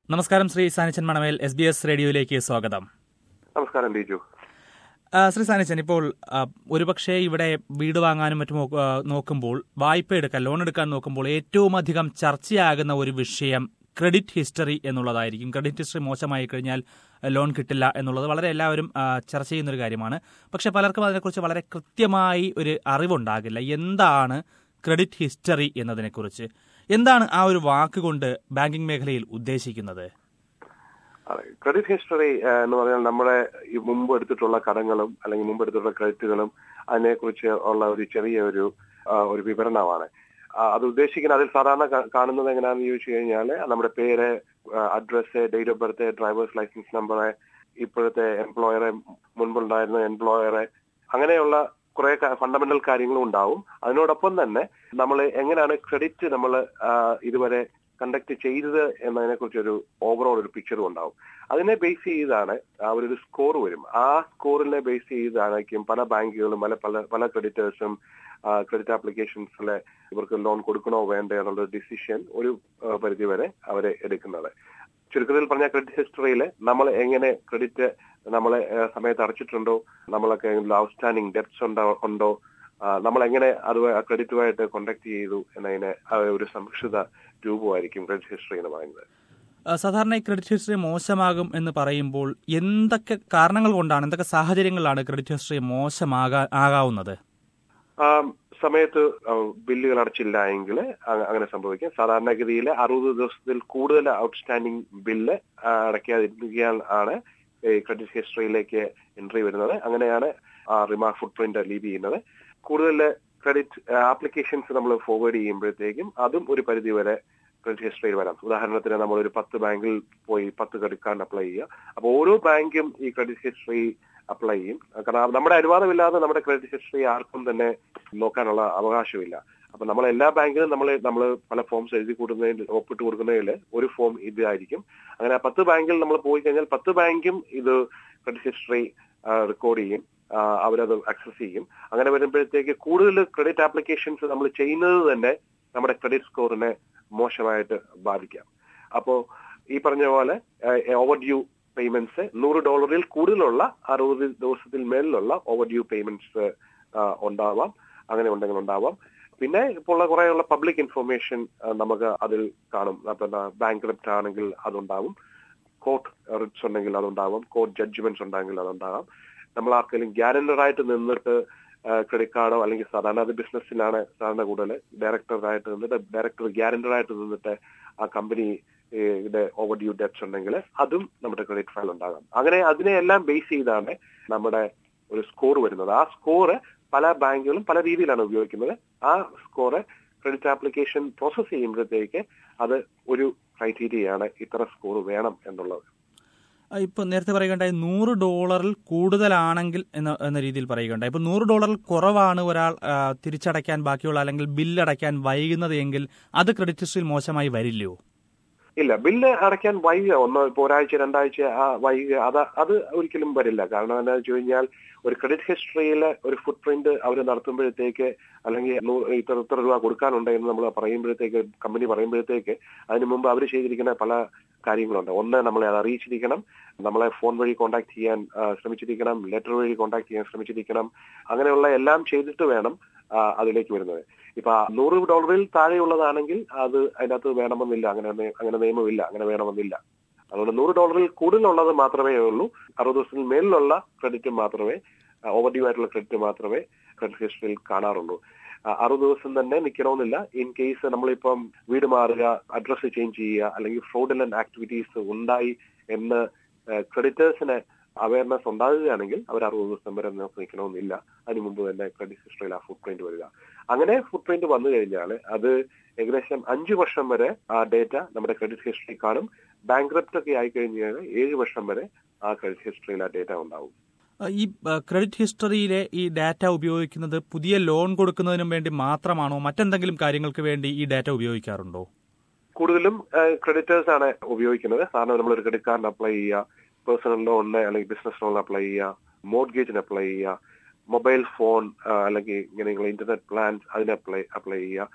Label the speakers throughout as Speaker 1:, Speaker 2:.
Speaker 1: നമസ്കാരം Shri Sanichan Manamel S B S റേഡിയോയിലേക്ക് സ്വാഗതം
Speaker 2: നമസ്കാരം ബിജു
Speaker 1: ആ, ശ്രീ സാനിച്ചൻ ഇപ്പോൾ ആ, ഒരുപക്ഷെ ഇവിടെ വീട് വാങ്ങാനും മറ്റും നോ- ആ, നോക്കുമ്പോൾ വായ്പ എടുക്കാൻ ലോൺ എടുക്കാൻ നോക്കുമ്പോൾ ഏറ്റവും അധികം ചർച്ചയാകുന്ന ഒരു വിഷയം ക്രെഡിറ്റ് ഹിസ്റ്ററി എന്നുള്ളതായിരിക്കും ക്രെഡിറ്റ് ഹിസ്റ്ററി മോശമായി കഴിഞ്ഞാൽ ആ, ലോൺ കിട്ടില്ല എന്നുള്ളത് വളരെ എല്ലാവരും ആ, ചർച്ച ചെയ്യുന്ന ഒരു കാര്യമാണ് പക്ഷെ പലർക്കും അതിനെക്കുറിച്ച് വളരെ കൃത്യമായി ഒരു അറിവുണ്ടാകില്ല എന്താണ് ക്രെഡിറ്റ് ഹിസ്റ്ററി എന്നതിനെക്കുറിച്ച് എന്താണ് ആ ഒരു വാക്കുകൊണ്ട് ബാങ്കിംഗ് മേഖലയിൽ ഉദ്ദേശിക്കുന്നത്
Speaker 2: അതെ ക്രെഡിറ്റ് ഹിസ്റ്ററി എന്ന് പറഞ്ഞാൽ നമ്മുടെ ഈ മുമ്പ് എടുത്തിട്ടുള്ള കടങ്ങളും അല്ലെങ്കിൽ മുമ്പ് എടുത്തിട്ടുള്ള ക്രെഡിറ്റുകളും അതിനെക്കുറിച്ച് ഉള്ള ഒരു ചെറിയ ഒരു ആ, ഒരു വിവരണമാണ് ആ, അത് ഉദ്ദേശിക്കുന്ന അതിൽ സാധാരണ കാ- കാണുന്നത് എങ്ങനെയാണെന്ന് ചോദിച്ചു കഴിഞ്ഞാൽ നമ്മുടെ പേര് address date of birth driver's licence number ഇപ്പോഴത്തെ എംപ്ലോയറെ മുൻപുണ്ടായിരുന്ന എംപ്ലോയറെ അങ്ങനെയുള്ള കുറെ ഫണ്ടമെന്റൽ കാര്യങ്ങളും ഉണ്ടാവും അതിനോടൊപ്പം തന്നെ നമ്മൾ എങ്ങനെയാണ് ക്രെഡിറ്റ് നമ്മൾ ഇതുവരെ കണ്ടക്ട് ചെയ്തത് എന്നതിനെ കുറിച്ചൊരു ഓവറോൾ ഒരു പിക്ചറും ഉണ്ടാവും അതിനെ ബേസ് ചെയ്താണ് ആ ഒരു സ്കോർ വരും ആ സ്കോറിനെ ബേസ് ചെയ്തായിരിക്കും പല ബാങ്കുകളും പല പല പല ക്രെഡിറ്റേഴ്സും ക്രെഡിറ്റ് ആപ്ലിക്കേഷൻസിലെ ഇവർക്ക് ലോൺ കൊടുക്കണോ വേണ്ടേ എന്നുള്ള ഡിസിഷൻ ഒരു ആ, പരിധിവരെ അവരെ എടുക്കുന്നത് ചുരുക്കത്തിൽ പറഞ്ഞ ക്രെഡിറ്റ് ഹിസ്റ്ററിയിൽ നമ്മൾ എങ്ങനെ ക്രെഡിറ്റ് നമ്മളെ ആ, സമയത്ത് അടച്ചിട്ടുണ്ടോ നമ്മളൊക്കെ ഔട്ട്സ്റ്റാൻഡിങ് ഡെപ്റ്റ്സ് ഉണ്ടോ ഉണ്ടോ ആ, നമ്മൾ എങ്ങനെ അത് ക്രെഡിറ്റുമായിട്ട് കോണ്ടാക്ട് ചെയ്തു എന്നതിന് ആ ഒരു സംരക്ഷിത രൂപമായിരിക്കും ക്രെഡിറ്റ് ഹിസ്റ്ററി എന്ന് പറയുന്നത്
Speaker 1: ആ, സാധാരണ ഈ ക്രെഡിറ്റ് ഹിസ്റ്ററി മോശമാകും എന്ന് പറയുമ്പോൾ എന്തൊക്കെ കാരണങ്ങൾ കൊണ്ടാണ് എന്തൊക്കെ സാഹചര്യങ്ങളിലാണ് ക്രെഡിറ്റ് ഹിസ്റ്ററി മോശമാകാ ആകാവുന്നത്
Speaker 2: ആ സമയത്ത് ആ, ബില്ലുകൾ അടച്ചില്ല എങ്കിൽ അ- അങ്ങനെ സംഭവിക്കും സാധാരണഗതിയിൽ അറുപത് ദിവസത്തിൽ കൂടുതൽ ഔട്ട്സ്റ്റാൻഡിംഗ് ബില്ല് ആ, അടയ്ക്കാതിരിക്കാൻ ആണ് ഈ ക്രെഡിറ്റ് ഹിസ്റ്ററിയിലേക്ക് എൻട്രി വരുന്നത് അങ്ങനെയാണ് റിമാർക്ക് ഫുട് പ്രിന്റ് ലീവ് ചെയ്യുന്നത് കൂടുതൽ ക്രെഡിറ്റ് ആപ്ലിക്കേഷൻസ് നമ്മൾ ഫോർവേഡ് ചെയ്യുമ്പോഴത്തേക്കും അതും ഒരു പരിധി വരെ ക്രെഡിറ്റ് ഹിസ്റ്ററിയിൽ വരാം ഉദാഹരണത്തിന് നമ്മൾ ഒരു പത്ത് ബാങ്കിൽ പോയി പത്ത് ക്രെഡിറ്റ് കാർഡ് അപ്ലൈ ചെയ്യുക അപ്പോൾ ഓരോ ബാങ്കും ഈ ക്രെഡിറ്റ് ഹിസ്റ്ററി അപ്ലൈ ചെയ്യും കാരണം നമ്മുടെ അനുവാദമില്ലാതെ നമ്മുടെ ക്രെഡിറ്റ് ഹിസ്റ്ററി ആർക്കും തന്നെ നോക്കാനുള്ള അവകാശമില്ല അപ്പൊ നമ്മൾ എല്ലാ ബാങ്കിലും നമ്മൾ നമ്മൾ പല ഫോംസ് എഴുതി കൊടുക്കുന്നതിൽ ഒപ്പിട്ട് കൊടുക്കുന്നതിൽ ഒരു ഫോം ഇതായിരിക്കും അങ്ങനെ ആ പത്ത് ബാങ്കിൽ നമ്മൾ പോയി കഴിഞ്ഞാൽ പത്ത് ബാങ്കും ഇത് ക്രെഡിറ്റ് ഹിസ്റ്ററി റെക്കോർഡ് ചെയ്യും ആ, അവരത് അക്സസ് ചെയ്യും അങ്ങനെ വരുമ്പോഴത്തേക്ക് കൂടുതൽ ക്രെഡിറ്റ് ആപ്ലിക്കേഷൻസ് നമ്മൾ ചെയ്യുന്നത് തന്നെ നമ്മുടെ ക്രെഡിറ്റ് സ്കോറിനെ മോശമായിട്ട് ബാധിക്കാം അപ്പോ ഈ പറഞ്ഞ പോലെ ഓവർ ഡ്യൂ പേയ്മെന്റ്സ് നൂറ് ഡോളറിൽ കൂടുതലുള്ള അറുപത് ദിവസത്തിൽ മേലിലുള്ള ഓവർ ഡ്യൂ പേയ്മെന്റ്സ് ഉണ്ടാവാം അങ്ങനെ ഉണ്ടെങ്കിൽ ഉണ്ടാവാം പിന്നെ ഇപ്പോൾ ഉള്ള കുറേയുള്ള പബ്ലിക് ഇൻഫർമേഷൻ നമുക്ക് അതിൽ കാണും പിന്നെ ബാങ്ക് ക്രിപ്റ്റ് ആണെങ്കിൽ അതുണ്ടാവും കോർട്ട് റിറ്റ്സ് ഉണ്ടെങ്കിൽ അതുണ്ടാവും കോർട്ട് ജഡ്ജ്മെന്റ്സ് ഉണ്ടെങ്കിൽ അതുണ്ടാകാം നമ്മൾ ആർക്കെങ്കിലും ഗ്യാരണ്ടർ ആയിട്ട് നിന്നിട്ട് ക്രെഡിറ്റ് കാർഡോ അല്ലെങ്കിൽ സാധാരണ അത് ബിസിനസ്സിലാണ് സാധാരണ കൂടുതൽ ഡയറക്ടറായിട്ട് നിന്നിട്ട് ഡയറക്ടർ ഗ്യാരണ്ടർ ആയിട്ട് നിന്നിട്ട് ആ കമ്പനി യുടെ ഓവർ ഡ്യൂ ഡെപ്റ്റ്സ് ഉണ്ടെങ്കിൽ അതും നമ്മുടെ ക്രെഡിറ്റ് ഫയൽ ഉണ്ടാകാം അങ്ങനെ അതിനെയെല്ലാം ബേസ് ചെയ്താണ് നമ്മുടെ ഒരു സ്കോർ വരുന്നത് ആ സ്കോർ പല ബാങ്കുകളും പല രീതിയിലാണ് ഉപയോഗിക്കുന്നത് ആ സ്കോർ ക്രെഡിറ്റ് ആപ്ലിക്കേഷൻ പ്രോസസ് ചെയ്യുമ്പോഴത്തേക്ക് അത് ഒരു ക്രൈറ്റീരിയയാണ് ഇത്ര സ്കോർ വേണം എന്നുള്ളത്
Speaker 1: ആ, ഇപ്പൊ നേരത്തെ പറയുകയുണ്ടായി നൂറ് ഡോളറിൽ കൂടുതലാണെങ്കിൽ എന്ന എന്ന രീതിയിൽ പറയുകയുണ്ടായി ഇപ്പൊ നൂറ് ഡോളറിൽ കുറവാണ് ഒരാൾ ആ, തിരിച്ചടയ്ക്കാൻ ബാക്കിയുള്ള അല്ലെങ്കിൽ ബില്ല് അടയ്ക്കാൻ വൈകുന്നത് എങ്കിൽ അത് ക്രെഡിറ്റ് ഹിസ്റ്ററിയിൽ മോശമായി വരില്ലയോ
Speaker 2: ഇല്ല ബില്ല് അടയ്ക്കാൻ വൈകുക ഒന്നോ ഇപ്പൊ ഒരാഴ്ച രണ്ടാഴ്ച ആ വൈകുക അത് അത് ഒരിക്കലും വരില്ല കാരണം എന്താണെന്ന് വെച്ച് കഴിഞ്ഞാൽ ഒരു ക്രെഡിറ്റ് ഹിസ്റ്ററിയിൽ ഒരു ഫുട് പ്രിന്റ് അവർ നടത്തുമ്പോഴത്തേക്ക് അല്ലെങ്കിൽ നൂ- ഇത്ര ഇത്ര രൂപ കൊടുക്കാനുണ്ട് എന്ന് നമ്മൾ പറയുമ്പോഴത്തേക്ക് കമ്പനി പറയുമ്പോഴത്തേക്ക് അതിന് മുമ്പ് അവർ ചെയ്തിരിക്കുന്ന പല കാര്യങ്ങളുണ്ട് ഒന്ന് നമ്മളെ അത് അറിയിച്ചിരിക്കണം നമ്മളെ ഫോൺ വഴി കോൺടാക്ട് ചെയ്യാൻ ആ, ശ്രമിച്ചിരിക്കണം ലെറ്റർ വഴി കോൺടാക്ട് ചെയ്യാൻ ശ്രമിച്ചിരിക്കണം അങ്ങനെയുള്ള എല്ലാം ചെയ്തിട്ട് വേണം ആ, അതിലേക്ക് വരുന്നത് ഇപ്പൊ ആ നൂറ് ഡോളറിൽ താഴെയുള്ളതാണെങ്കിൽ അത് അതിനകത്ത് വേണമെന്നില്ല അങ്ങനെ നേ- അങ്ങനെ നിയമമില്ല അങ്ങനെ വേണമെന്നില്ല അതുകൊണ്ട് നൂറ് ഡോളറിൽ കൂടുതലുള്ളത് മാത്രമേ ഉള്ളൂ അറുപത് ദിവസത്തിന് മേലിലുള്ള ക്രെഡിറ്റ് മാത്രമേ ഓവർ ഡ്യൂ ആയിട്ടുള്ള ക്രെഡിറ്റ് മാത്രമേ ക്രെഡിറ്റ് ഹിസ്റ്ററിയിൽ കാണാറുള്ളൂ ആ, അറുപത് ദിവസം തന്നെ നിൽക്കണമെന്നില്ല ഇൻ കേസ് നമ്മളിപ്പം വീട് മാറുക അഡ്രസ്സ് ചേഞ്ച് ചെയ്യുക അല്ലെങ്കിൽ ഫ്രോഡലന്റ് ആക്ടിവിറ്റീസ് ഉണ്ടായി എന്ന് ക്രെഡിറ്റേഴ്സിന് അവയർനെസ് ഉണ്ടാകുകയാണെങ്കിൽ അവർ അറുപത് ദിവസം വരെ നമുക്ക് നിൽക്കണമെന്നില്ല അതിന് മുമ്പ് തന്നെ ക്രെഡിറ്റ് ഹിസ്റ്ററിയിൽ ആ ഫുട് പ്രിന്റ് വരിക അങ്ങനെ ഫുട് പ്രിന്റ് വന്നു കഴിഞ്ഞാൽ അത് ഏകദേശം അഞ്ചു വർഷം വരെ ആ ഡേറ്റ നമ്മുടെ ക്രെഡിറ്റ് ഹിസ്റ്ററി കാണും ബാങ്ക്രപ്റ്റ് ഒക്കെ ആയി കഴിഞ്ഞാൽ ഏഴ് വർഷം വരെ ആ ക്രെഡിറ്റ് ഹിസ്റ്ററിയിൽ ആ ഡേറ്റ ഉണ്ടാവും
Speaker 1: ആ, ഈ ആ, ക്രെഡിറ്റ് ഹിസ്റ്ററിയിലെ ഈ ഡാറ്റ ഉപയോഗിക്കുന്നത് പുതിയ ലോൺ കൊടുക്കുന്നതിനും വേണ്ടി മാത്രമാണോ മറ്റെന്തെങ്കിലും കാര്യങ്ങൾക്ക് വേണ്ടി ഈ ഡാറ്റ ഉപയോഗിക്കാറുണ്ടോ
Speaker 2: കൂടുതലും ക്രെഡിറ്റേഴ്സ് ആണ് ഉപയോഗിക്കുന്നത് സാധാരണ നമ്മൾ ഒരു ക്രെഡിറ്റ് കാർഡിന് അപ്ലൈ ചെയ്യുക പേഴ്സണൽ ലോണിന് അല്ലെങ്കിൽ ബിസിനസ് ലോണിന് അപ്ലൈ ചെയ്യുക മോഡ്ഗേജിന് അപ്ലൈ ചെയ്യുക മൊബൈൽ ഫോൺ അല്ലെങ്കിൽ ഇങ്ങനെയുള്ള ഇന്റർനെറ്റ് പ്ലാൻ അതിന് അപ്ലൈ അപ്ലൈ ചെയ്യുക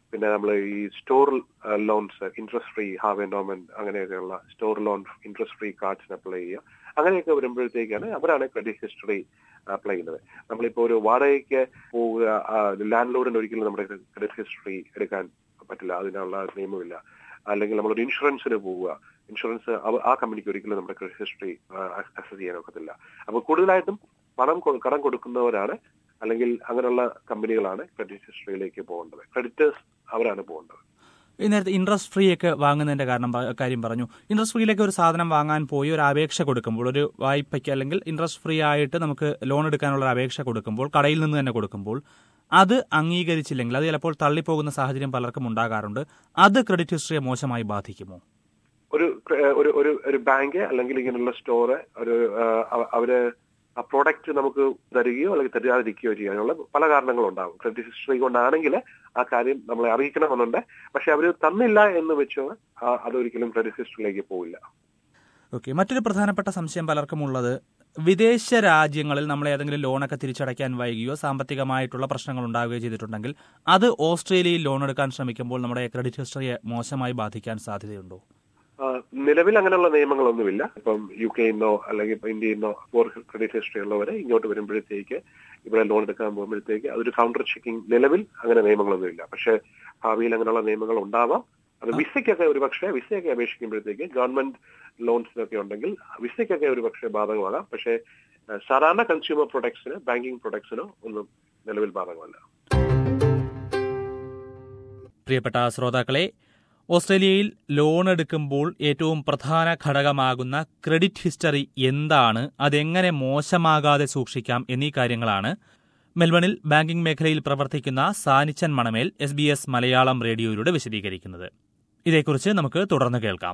Speaker 2: പിന്നെ നമ്മൾ ഈ store loans interest free have endowment അങ്ങനെയൊക്കെയുള്ള സ്റ്റോർ ലോൺ ഇൻട്രസ്റ്റ് ഫ്രീ കാർഡ്സിന് അപ്ലൈ ചെയ്യുക അങ്ങനെയൊക്കെ വരുമ്പോഴത്തേക്കാണ് അവരാണ് ക്രെഡിറ്റ് ഹിസ്റ്ററി അപ്ലൈ ചെയ്യുന്നത് നമ്മളിപ്പോ ഒരു വാടകയ്ക്ക് പോവുക ലാൻഡ് ലോഡിന് ഒരിക്കലും നമ്മുടെ ക്രെഡിറ്റ് ഹിസ്റ്ററി എടുക്കാൻ പറ്റില്ല അതിനുള്ള നിയമമില്ല അല്ലെങ്കിൽ നമ്മളൊരു ഇൻഷുറൻസിന് പോവുക ഇൻഷുറൻസ് ആ കമ്പനിക്ക് ഒരിക്കലും നമ്മുടെ ക്രെഡിറ്റ് ഹിസ്റ്ററി ആക്സസ് ചെയ്യാൻ ഒക്കത്തില്ല അപ്പൊ കൂടുതലായിട്ടും പണം കടം കൊടുക്കുന്നവരാണ് അല്ലെങ്കിൽ അങ്ങനെയുള്ള കമ്പനികളാണ് ക്രെഡിറ്റ് ഹിസ്റ്ററിയിലേക്ക് പോകേണ്ടത് ക്രെഡിറ്റേഴ്സ് അവരാണ് പോകേണ്ടത്
Speaker 1: ഈ നേരത്തെ ഇൻട്രസ്റ്റ് ഫ്രീ ഒക്കെ വാങ്ങുന്നതിന്റെ കാരണം കാര്യം പറഞ്ഞു ഇൻട്രസ്റ്റ് ഫ്രീയിലേക്ക് ഒരു സാധനം വാങ്ങാൻ പോയി ഒരു അപേക്ഷ കൊടുക്കുമ്പോൾ ഒരു വായ്പയ്ക്ക് അല്ലെങ്കിൽ ഇൻട്രസ്റ്റ് ഫ്രീ ആയിട്ട് നമുക്ക് ലോൺ എടുക്കാനുള്ള ഒരു അപേക്ഷ കൊടുക്കുമ്പോൾ കടയിൽ നിന്ന് തന്നെ കൊടുക്കുമ്പോൾ അത് അംഗീകരിച്ചില്ലെങ്കിൽ അത് ചിലപ്പോൾ തള്ളിപ്പോകുന്ന സാഹചര്യം പലർക്കും ഉണ്ടാകാറുണ്ട് അത് ക്രെഡിറ്റ് ഹിസ്റ്ററിയെ മോശമായി ബാധിക്കുമോ
Speaker 2: ഒരു ഒരു ഒരു ഒരു ബാങ്ക് അല്ലെങ്കിൽ ഇങ്ങനെയുള്ള സ്റ്റോറ് ഒരു അവര് ആ പ്രോഡക്റ്റ് നമുക്ക് തരികയോ അല്ലെങ്കിൽ തരാതിരിക്കുകയോ ചെയ്യാനുള്ള പല കാരണങ്ങളുണ്ടാവും ക്രെഡിറ്റ് ഹിസ്റ്ററി കൊണ്ടാണെങ്കിൽ ആ കാര്യം നമ്മളെ അറിയിക്കണമെന്നുണ്ട് പക്ഷെ അവർ തന്നില്ല എന്ന് വെച്ചോ അതൊരിക്കലും ക്രെഡിറ്റ് ഹിസ്റ്ററിയിലേക്ക് പോവില്ല
Speaker 1: ഓക്കെ മറ്റൊരു പ്രധാനപ്പെട്ട സംശയം പലർക്കും ഉള്ളത് വിദേശ രാജ്യങ്ങളിൽ നമ്മൾ ഏതെങ്കിലും ലോണൊക്കെ തിരിച്ചടയ്ക്കാൻ വൈകിയോ സാമ്പത്തികമായിട്ടുള്ള പ്രശ്നങ്ങൾ ഉണ്ടാവുകയോ ചെയ്തിട്ടുണ്ടെങ്കിൽ അത് ഓസ്ട്രേലിയയിൽ ലോൺ എടുക്കാൻ ശ്രമിക്കുമ്പോൾ നമ്മുടെ ക്രെഡിറ്റ് ഹിസ്റ്ററിയെ മോശമായി ബാധിക്കാൻ സാധ്യതയുണ്ടോ
Speaker 2: നിലവിൽ അങ്ങനെയുള്ള നിയമങ്ങളൊന്നുമില്ല ഇപ്പം യു കെന്നോ അല്ലെങ്കിൽ ഇപ്പൊ ഇന്ത്യന്നോ ഫോർ ക്രെഡിറ്റ് ഹിസ്റ്ററി ഉള്ളവരെ ഇങ്ങോട്ട് വരുമ്പോഴത്തേക്ക് ഇവിടെ ലോൺ എടുക്കാൻ പോകുമ്പോഴത്തേക്ക് അതൊരു കൗണ്ടർ ചെക്കിംഗ് നിലവിൽ അങ്ങനെ നിയമങ്ങളൊന്നുമില്ല പക്ഷെ ഭാവിയിൽ അങ്ങനെയുള്ള നിയമങ്ങൾ ഉണ്ടാവാം അത് വിസയ്ക്കൊക്കെ ഒരു പക്ഷേ വിസയൊക്കെ അപേക്ഷിക്കുമ്പോഴത്തേക്ക് ഗവൺമെന്റ് ലോൺസിനൊക്കെ ഉണ്ടെങ്കിൽ വിസയ്ക്കൊക്കെ ഒരു പക്ഷേ ബാധകമാകാം പക്ഷേ സാധാരണ കൺസ്യൂമർ പ്രൊഡക്ട്സിന് ബാങ്കിങ് പ്രൊഡക്ട്സിനോ ഒന്നും നിലവിൽ ബാധകമല്ല
Speaker 1: പ്രിയപ്പെട്ട ശ്രോതാക്കളെ ഓസ്ട്രേലിയയിൽ ലോൺ എടുക്കുമ്പോൾ ഏറ്റവും പ്രധാന ഘടകമാകുന്ന ക്രെഡിറ്റ് ഹിസ്റ്ററി എന്താണ് അതെങ്ങനെ മോശമാകാതെ സൂക്ഷിക്കാം എന്നീ കാര്യങ്ങളാണ് മെൽബണിൽ ബാങ്കിംഗ് മേഖലയിൽ പ്രവർത്തിക്കുന്ന Sanichan Manamel S B S Malayalam റേഡിയോയിലൂടെ വിശദീകരിക്കുന്നത് ഇതേക്കുറിച്ച് നമുക്ക് തുടർന്ന് കേൾക്കാം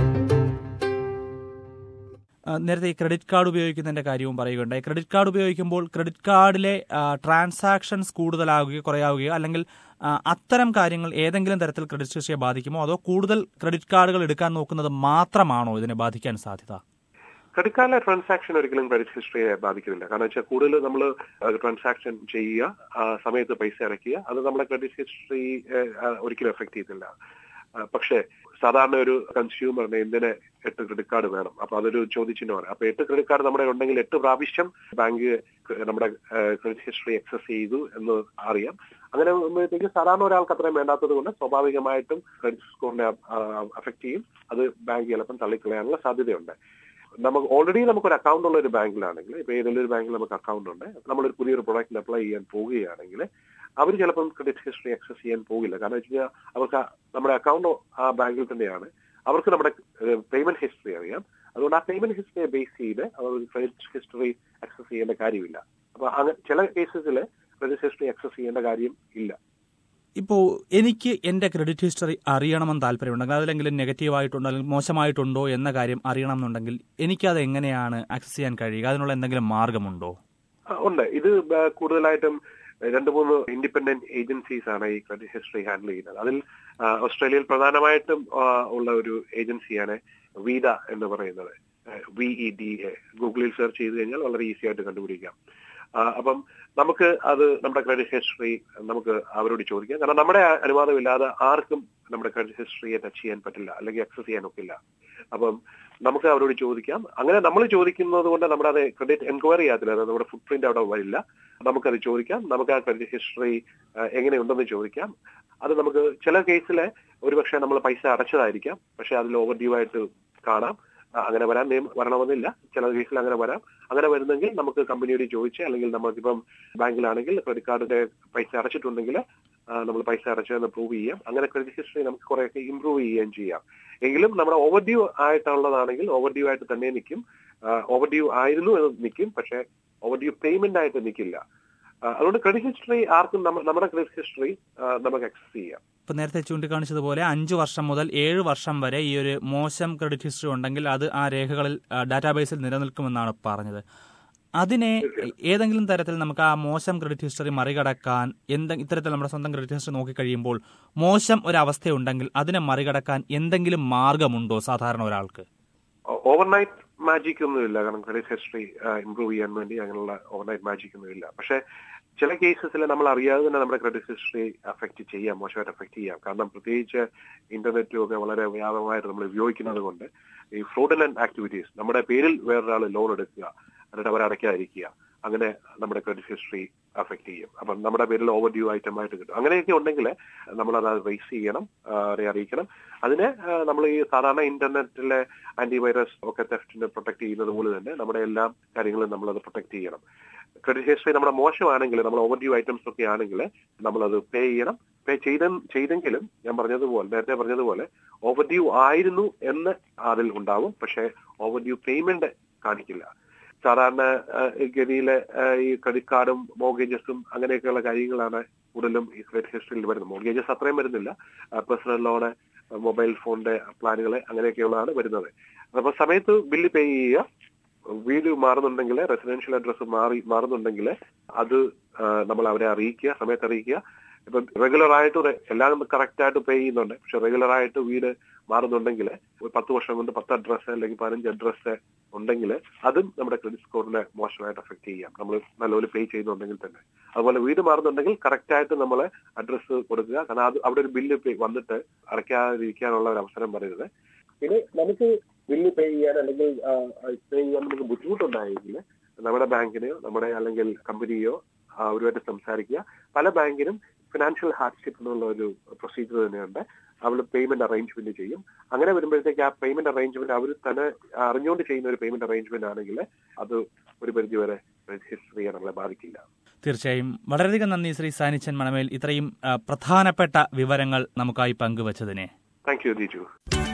Speaker 1: നേരത്തെ ഈ ക്രെഡിറ്റ് കാർഡ് ഉപയോഗിക്കുന്നതിന്റെ കാര്യവും പറയുകയുണ്ടായി ക്രെഡിറ്റ് കാർഡ് ഉപയോഗിക്കുമ്പോൾ ക്രെഡിറ്റ് കാർഡിലെ ട്രാൻസാക്ഷൻസ് കൂടുതലാവുകയോ കുറയാവുകയോ അല്ലെങ്കിൽ അത്തരം കാര്യങ്ങൾ ഏതെങ്കിലും തരത്തിൽ ക്രെഡിറ്റ് ഹിസ്റ്ററിയെ ബാധിക്കുമോ അതോ കൂടുതൽ ക്രെഡിറ്റ് കാർഡുകൾ എടുക്കാൻ നോക്കുന്നത് മാത്രമാണോ ഇതിനെ ബാധിക്കാൻ സാധ്യത
Speaker 2: ക്രെഡിറ്റ് കാർഡിലെ ട്രാൻസാക്ഷൻ ഒരിക്കലും ക്രെഡിറ്റ് ഹിസ്റ്ററിയെ ബാധിക്കുന്നില്ല കാരണം വെച്ചാൽ കൂടുതൽ നമ്മൾ ട്രാൻസാക്ഷൻ ചെയ്യുക സമയത്ത് പൈസ അടയ്ക്കുക അത് നമ്മുടെ ക്രെഡിറ്റ് ഹിസ്റ്ററി ഒരിക്കലും എഫക്ട് ചെയ്തില്ല പക്ഷേ സാധാരണ ഒരു കൺസ്യൂമറിന് എന്തിന് എട്ട് ക്രെഡിറ്റ് കാർഡ് വേണം അപ്പൊ അതൊരു ചോദ്യചിഹ്നമാണ് അപ്പൊ എട്ട് ക്രെഡിറ്റ് കാർഡ് നമ്മുടെ ഉണ്ടെങ്കിൽ എട്ട് പ്രാവശ്യം ബാങ്ക് നമ്മുടെ ക്രെഡിറ്റ് ഹിസ്റ്ററി എക്സസ് ചെയ്തു എന്ന് അറിയാം അങ്ങനെ വരുമ്പോഴത്തേക്ക് സാധാരണ ഒരാൾക്ക് അത്രയും വേണ്ടാത്തത് കൊണ്ട് സ്വാഭാവികമായിട്ടും ക്രെഡിറ്റ് സ്കോറിനെ അഫക്ട് ചെയ്യും അത് ബാങ്ക് ചിലപ്പം തള്ളിക്കളയാനുള്ള സാധ്യതയുണ്ട് നമുക്ക് ഓൾറെഡി നമുക്ക് ഒരു അക്കൗണ്ട് ഉള്ള ഒരു ബാങ്കിലാണെങ്കിൽ ഇപ്പൊ ഏതെങ്കിലും ഒരു ബാങ്കിൽ നമുക്ക് അക്കൗണ്ട് ഉണ്ട് നമ്മളൊരു പുതിയൊരു പ്രൊഡക്റ്റിന് അപ്ലൈ ചെയ്യാൻ പോവുകയാണെങ്കിൽ അവർ ചിലപ്പം ക്രെഡിറ്റ് ഹിസ്റ്ററി ആക്സസ് ചെയ്യാൻ പോകില്ല കാരണം വെച്ച് കഴിഞ്ഞാൽ അവർക്ക് നമ്മുടെ അക്കൗണ്ട് ആ ബാങ്കിൽ തന്നെയാണ് അവർക്ക് നമ്മുടെ പേയ്മെന്റ് ഹിസ്റ്ററി അറിയാം അതുകൊണ്ട് ആ പേയ്മെന്റ് ഹിസ്റ്ററിയെ ബേസ് ചെയ്ത് അവർ ക്രെഡിറ്റ് ഹിസ്റ്ററി ആക്സസ് ചെയ്യേണ്ട കാര്യമില്ല അപ്പൊ അങ്ങനെ ചില കേസസിൽ ക്രെഡിറ്റ് ഹിസ്റ്ററി ആക്സസ് ചെയ്യേണ്ട കാര്യം ഇല്ല
Speaker 1: ഇപ്പോൾ എനിക്ക് എന്റെ ക്രെഡിറ്റ് ഹിസ്റ്ററി അറിയണമെന്ന് താല്പര്യമുണ്ടെങ്കിൽ അതിലെങ്കിലും നെഗറ്റീവായിട്ടുണ്ടോ അല്ലെങ്കിൽ മോശമായിട്ടുണ്ടോ എന്ന കാര്യം അറിയണമെന്നുണ്ടെങ്കിൽ എനിക്കത് എങ്ങനെയാണ് ആക്സസ് ചെയ്യാൻ കഴിയുക അതിനുള്ള എന്തെങ്കിലും മാർഗമുണ്ടോ
Speaker 2: ഉണ്ട് ഇത് കൂടുതലായിട്ടും രണ്ട് മൂന്ന് ഇൻഡിപെൻഡന്റ് ഏജൻസീസ് ആണ് ഈ ക്രെഡിറ്റ് ഹിസ്റ്ററി ഹാൻഡിൽ ചെയ്യുന്നത് അതിൽ ഓസ്ട്രേലിയയിൽ പ്രധാനമായിട്ടും ഉള്ള ഒരു ഏജൻസിയാണ് വീഡ എന്ന് പറയുന്നത് വിഇ ഡി എ ഗൂഗിളിൽ സെർച്ച് ചെയ്ത് കഴിഞ്ഞാൽ വളരെ ഈസി ആയിട്ട് കണ്ടുപിടിക്കാം അപ്പം നമുക്ക് അത് നമ്മുടെ ക്രെഡിറ്റ് ഹിസ്റ്ററി നമുക്ക് അവരോട് ചോദിക്കാം കാരണം നമ്മുടെ അനുവാദമില്ലാതെ ആർക്കും നമ്മുടെ ക്രെഡിറ്റ് ഹിസ്റ്ററിയെ ടച്ച് ചെയ്യാൻ പറ്റില്ല അല്ലെങ്കിൽ ആക്സസ് ചെയ്യാൻ ഒക്കില്ല അപ്പം നമുക്ക് അവരോട് ചോദിക്കാം അങ്ങനെ നമ്മൾ ചോദിക്കുന്നത് കൊണ്ട് നമ്മുടെ അത് ക്രെഡിറ്റ് എൻക്വയറി ചെയ്യാത്തില്ല അതായത് നമ്മുടെ ഫുട് പ്രിന്റ് അവിടെ വരില്ല നമുക്കത് ചോദിക്കാം നമുക്ക് ആ ക്രെഡിറ്റ് ഹിസ്റ്ററി എങ്ങനെയുണ്ടെന്ന് ചോദിക്കാം അത് നമുക്ക് ചില കേസിൽ ഒരുപക്ഷെ നമ്മൾ പൈസ അടച്ചതായിരിക്കാം പക്ഷെ അതിൽ ഓവർ ഡ്യൂ ആയിട്ട് കാണാം അങ്ങനെ വരാൻ നിയമം വരണമെന്നില്ല ചില കേസിൽ അങ്ങനെ വരാം അങ്ങനെ വരുന്നെങ്കിൽ നമുക്ക് കമ്പനിയോട് ചോദിച്ച് അല്ലെങ്കിൽ നമുക്കിപ്പം ബാങ്കിലാണെങ്കിൽ ക്രെഡിറ്റ് കാർഡിന്റെ പൈസ അടച്ചിട്ടുണ്ടെങ്കിൽ നമ്മൾ പൈസ അടച്ചതെന്ന് പ്രൂവ് ചെയ്യാം അങ്ങനെ ക്രെഡിറ്റ് ഹിസ്റ്ററി നമുക്ക് കുറെയൊക്കെ ഇമ്പ്രൂവ് ചെയ്യുകയും ചെയ്യാം എങ്കിലും നമ്മുടെ ഓവർ ഡ്യൂ ആയിട്ടുള്ളതാണെങ്കിൽ ഓവർ ഡ്യൂ ആയിട്ട് തന്നെ നിൽക്കും ഓവർ ഡ്യൂ ആയിരുന്നു എന്ന് നിൽക്കും പക്ഷെ ഓവർ ഡ്യൂ പേയ്മെന്റ് ആയിട്ട് നിൽക്കില്ല അതുകൊണ്ട് ക്രെഡിറ്റ് ഹിസ്റ്ററി ആർക്കും നമ്മുടെ ക്രെഡിറ്റ് ഹിസ്റ്ററി നമുക്ക് ആക്സസ് ചെയ്യാം
Speaker 1: ഇപ്പൊ നേരത്തെ ചൂണ്ടിക്കാണിച്ചതുപോലെ അഞ്ചു വർഷം മുതൽ ഏഴ് വർഷം വരെ ഈ ഒരു മോശം ക്രെഡിറ്റ് ഹിസ്റ്ററി ഉണ്ടെങ്കിൽ അത് ആ രേഖകളിൽ ഡാറ്റാബേസിൽ നിലനിൽക്കുമെന്നാണ് പറഞ്ഞത് അതിനെ ഏതെങ്കിലും തരത്തിൽ നമുക്ക് ആ മോശം ക്രെഡിറ്റ് ഹിസ്റ്ററി മറികടക്കാൻ എന്തെങ്കിലും ഇത്തരത്തിൽ നമ്മുടെ സ്വന്തം ക്രെഡിറ്റ് ഹിസ്റ്ററി നോക്കിക്കഴിയുമ്പോൾ മോശം ഒരു അവസ്ഥയുണ്ടെങ്കിൽ അതിനെ മറികടക്കാൻ എന്തെങ്കിലും മാർഗമുണ്ടോ സാധാരണ ഒരാൾക്ക്
Speaker 2: ഓവർനൈറ്റ് മാജിക് ഒന്നുമില്ല കാരണം ക്രെഡിറ്റ് ഹിസ്റ്ററി ഇംപ്രൂവ് ചെയ്യാൻ വേണ്ടി അങ്ങനെയുള്ള ഓവർനൈറ്റ് മാജിക് ഒന്നുമില്ല പക്ഷേ ചില കേസസിൽ നമ്മൾ അറിയാതെ തന്നെ നമ്മുടെ ക്രെഡിറ്റ് ഹിസ്റ്ററി അഫക്റ്റ് ചെയ്യാം മോശമായിട്ട് അഫക്റ്റ് ചെയ്യാം കാരണം പ്രത്യേകിച്ച് ഇന്റർനെറ്റും ഒക്കെ വളരെ വ്യാപകമായിട്ട് നമ്മൾ ഉപയോഗിക്കുന്നത് കൊണ്ട് ഈ ഫ്രോഡലന്റ് ആക്ടിവിറ്റീസ് നമ്മുടെ പേരിൽ വേറൊരാൾ ലോൺ എടുക്കുക എന്നിട്ട് അവർ അടയ്ക്കാതിരിക്കുക അങ്ങനെ നമ്മുടെ ക്രെഡിറ്റ് ഹിസ്റ്ററി അഫക്റ്റ് ചെയ്യും അപ്പം നമ്മുടെ പേരിൽ ഓവർ ഡ്യൂ ഐറ്റം ആയിട്ട് കിട്ടും അങ്ങനെയൊക്കെ ഉണ്ടെങ്കിൽ നമ്മൾ അത് റേസ് ചെയ്യണം അവരെ അറിയിക്കണം അതിന് നമ്മൾ ഈ സാധാരണ ഇന്റർനെറ്റിലെ ആന്റിവൈറസ് ഒക്കെ തെഫ്റ്റിനെ പ്രൊട്ടക്ട് ചെയ്യുന്നത് പോലെ തന്നെ നമ്മുടെ എല്ലാ കാര്യങ്ങളും നമ്മളത് പ്രൊട്ടക്ട് ചെയ്യണം ക്രെഡിറ്റ് ഹിസ്റ്ററി നമ്മുടെ മോശമാണെങ്കിൽ നമ്മൾ ഓവർ ഡ്യൂ ഐറ്റംസ് ഒക്കെ ആണെങ്കിൽ നമ്മളത് പേ ചെയ്യണം പേ ചെയ്ത ചെയ്തെങ്കിലും ഞാൻ പറഞ്ഞതുപോലെ നേരത്തെ പറഞ്ഞതുപോലെ ഓവർ ഡ്യൂ ആയിരുന്നു എന്ന് അതിൽ ഉണ്ടാവും പക്ഷേ ഓവർ ഡ്യൂ പേയ്മെന്റ് കാണിക്കില്ല സാധാരണ ഗതിയിലെ ഈ ക്രെഡിറ്റ് കാർഡും മോർഗേജസും അങ്ങനെയൊക്കെയുള്ള കാര്യങ്ങളാണ് കൂടുതലും ഈ ക്രെഡിറ്റ് ഹിസ്റ്ററിയിൽ വരുന്നത് മോർഗേജസ് അത്രയും വരുന്നില്ല പേഴ്സണൽ ലോണ് മൊബൈൽ ഫോണിന്റെ പ്ലാനുകൾ അങ്ങനെയൊക്കെയുള്ളതാണ് വരുന്നത് അപ്പൊ സമയത്ത് ബില്ല് പേ ചെയ്യുക വീട് മാറുന്നുണ്ടെങ്കിൽ റെസിഡൻഷ്യൽ അഡ്രസ്സ് മാറി മാറുന്നുണ്ടെങ്കിൽ അത് നമ്മൾ അവരെ അറിയിക്കുക സമയത്ത് അറിയിക്കുക ഇപ്പൊ റെഗുലർ ആയിട്ട് എല്ലാം കറക്റ്റ് ആയിട്ട് പേ ചെയ്യുന്നുണ്ട് പക്ഷെ റെഗുലർ ആയിട്ട് വീട് മാറുന്നുണ്ടെങ്കിൽ ഒരു പത്ത് വർഷം കൊണ്ട് പത്ത് അഡ്രസ്സ് അല്ലെങ്കിൽ പതിനഞ്ച് അഡ്രസ്സ് ഉണ്ടെങ്കിൽ അതും നമ്മുടെ ക്രെഡിറ്റ് സ്കോറിനെ മോശമായിട്ട് അഫക്ട് ചെയ്യാം നമ്മൾ നല്ലപോലെ പേ ചെയ്യുന്നുണ്ടെങ്കിൽ തന്നെ അതുപോലെ വീട് മാറുന്നുണ്ടെങ്കിൽ കറക്റ്റ് ആയിട്ട് നമ്മൾ അഡ്രസ്സ് കൊടുക്കുക കാരണം അത് അവിടെ ഒരു ബില്ല് വന്നിട്ട് അടയ്ക്കാതിരിക്കാനുള്ള ഒരു അവസരം പറയരുത് പിന്നെ നമുക്ക് ബില്ല് പേ ചെയ്യാൻ അല്ലെങ്കിൽ പേ ചെയ്യാൻ നമുക്ക് ബുദ്ധിമുട്ടുണ്ടായെങ്കിൽ നമ്മുടെ ബാങ്കിനെയോ നമ്മുടെ അല്ലെങ്കിൽ കമ്പനിയോ അവരുമായിട്ട് സംസാരിക്കുക പല ബാങ്കിനും ഫിനാൻഷ്യൽ ഹാർഡ്ഷിപ്പ് എന്നുള്ള ഒരു പ്രൊസീജിയർ തന്നെയുണ്ട് അവർ പേയ്മെന്റ് അറേഞ്ച്മെന്റ് ചെയ്യും അങ്ങനെ വരുമ്പോഴത്തേക്ക് ആ പേയ്മെന്റ് അറേഞ്ച്മെന്റ് അവർ തന്നെ അറിഞ്ഞുകൊണ്ട് ചെയ്യുന്ന ഒരു പേയ്മെന്റ് അറേഞ്ച്മെന്റ് ആണെങ്കിൽ അത് ഒരു പരിധി വരെ ഹിസ്റ്ററിയെ നമ്മളെ ബാധിക്കില്ല
Speaker 1: തീർച്ചയായും വളരെയധികം നന്ദി ശ്രീ സാനിച്ചൻ മണമേൽ ഇത്രയും പ്രധാനപ്പെട്ട വിവരങ്ങൾ നമുക്കായി പങ്കുവച്ചതിനെ
Speaker 2: താങ്ക് യു ദീജു